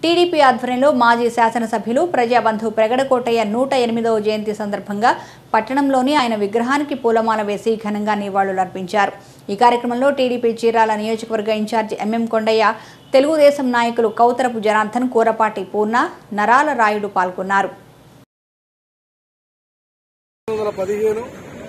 TDP ఆధ్వర్యంలో మాజీ శాసనసభ్యులు ప్రజాబంధు ప్రగడకోటయ్య నూట ఎనిమిదవ జయంతి సందర్భంగా పట్టణంలోని ఆయన విగ్రహానికి పూలమాల వేసి ఘనంగా నివాళులర్పించారు ఈ కార్యక్రమంలో టీడీపీ చీరాల నియోజకవర్గ ఇన్ఛార్జి ఎంఎం కొండయ్య తెలుగుదేశం నాయకులు కౌతరపు జనార్దన్ కూరపాటి పూర్ణ నరాల రాయుడు పాల్గొన్నారు వందల పదిహేను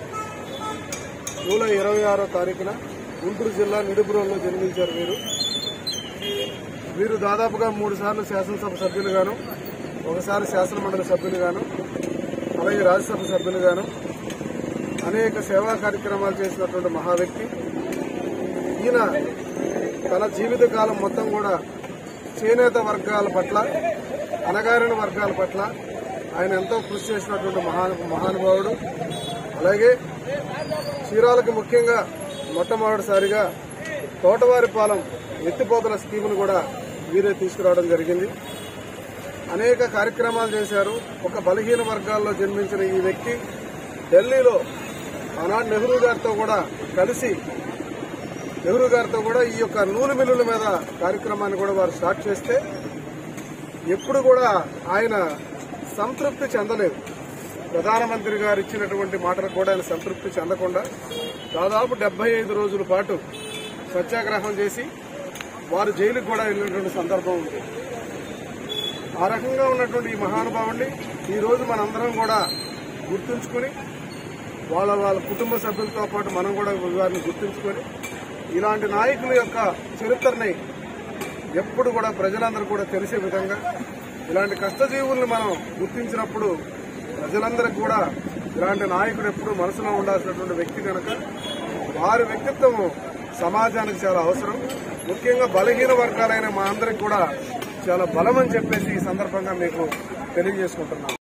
జూలై ఇరవై ఆరో తారీఖున గుంటూరు జిల్లా నిడుపురంలో జన్మించారు వీరు వీరు దాదాపుగా మూడు సార్లు శాసనసభ సభ్యులుగాను ఒకసారి శాసనమండలి సభ్యులుగాను అలాగే రాజ్యసభ సభ్యులుగాను అనేక సేవా కార్యక్రమాలు చేసినటువంటి మహా వ్యక్తి ఈయన తన జీవిత కాలం మొత్తం కూడా చేనేత వర్గాల పట్ల అణగారిన వర్గాల పట్ల ఆయన ఎంతో కృషి చేసినటువంటి మహా మహానుభావుడు అలాగే చీరాలకు ముఖ్యంగా మొట్టమొదటిసారిగా తోటవారిపాలెం ఎత్తిపోతల స్కీమును కూడా వీరే తీసుకురావడం జరిగింది అనేక కార్యక్రమాలు చేశారు ఒక బలహీన వర్గాల్లో జన్మించిన ఈ వ్యక్తి ఢిల్లీలో ఆనాడు నెహ్రూ గారితో కూడా కలిసి నెహ్రూ గారితో కూడా ఈ యొక్క నూనె మిల్లుల మీద కార్యక్రమాన్ని కూడా వారు స్టార్ట్ చేస్తే ఎప్పుడు కూడా ఆయన సంతృప్తి చెందలేదు ప్రధానమంత్రి గారు ఇచ్చినటువంటి మాటలకు కూడా ఆయన సంతృప్తి చెందకుండా దాదాపు డెబ్బై ఐదు రోజుల పాటు సత్యాగ్రహం చేసి వారు జైలుకు కూడా వెళ్ళినటువంటి సందర్భం ఉంది ఆ రకంగా ఉన్నటువంటి ఈ మహానుభావుడిని ఈ రోజు మనందరం కూడా గుర్తుంచుకుని వాళ్ళ వాళ్ళ కుటుంబ సభ్యులతో పాటు మనం కూడా వారిని గుర్తుంచుకొని ఇలాంటి నాయకుల యొక్క చరిత్రని ఎప్పుడు కూడా ప్రజలందరూ కూడా తెలిసే విధంగా ఇలాంటి కష్టజీవుల్ని మనం గుర్తించినప్పుడు ప్రజలందరికీ కూడా ఇలాంటి నాయకుడు ఎప్పుడు మనసులో ఉండాల్సినటువంటి వ్యక్తి కనుక వారి వ్యక్తిత్వం సమాజానికి చాలా అవసరం ముఖ్యంగా బలహీన వర్గాలైన మా అందరికి కూడా చాలా బలం అని చెప్పేసి ఈ సందర్భంగా మీకు తెలియజేసుకుంటున్నాను